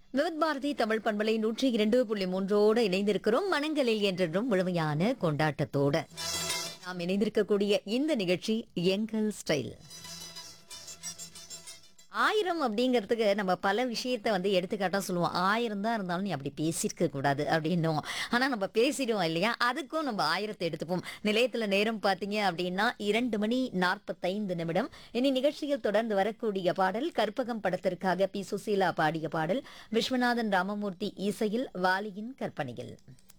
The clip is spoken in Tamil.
விவத் பாரதி தமிழ் பண்பலை நூற்றி இரண்டு புள்ளி மூன்றோடு இணைந்திருக்கிறோம் மனங்களில் என்றென்றும் முழுமையான கொண்டாட்டத்தோடு நாம் இணைந்திருக்கக்கூடிய இந்த நிகழ்ச்சி எங்கள் ஸ்டைல் ஆயிரம் அப்படிங்கிறதுக்கு நம்ம பல விஷயத்த வந்து எடுத்துக்காட்டா சொல்லுவோம் ஆயிரம் தான் இருந்தாலும் நீ அப்படி பேசியிருக்க கூடாது அப்படின்னும் ஆனா நம்ம பேசிடுவோம் இல்லையா அதுக்கும் நம்ம ஆயிரத்தை எடுத்துப்போம் நிலையத்துல நேரம் பார்த்தீங்க அப்படின்னா இரண்டு மணி நாற்பத்தைந்து நிமிடம் இனி நிகழ்ச்சியில் தொடர்ந்து வரக்கூடிய பாடல் கற்பகம் படத்திற்காக பி சுசீலா பாடிய பாடல் விஸ்வநாதன் ராமமூர்த்தி இசையில் வாலியின் கற்பனையில்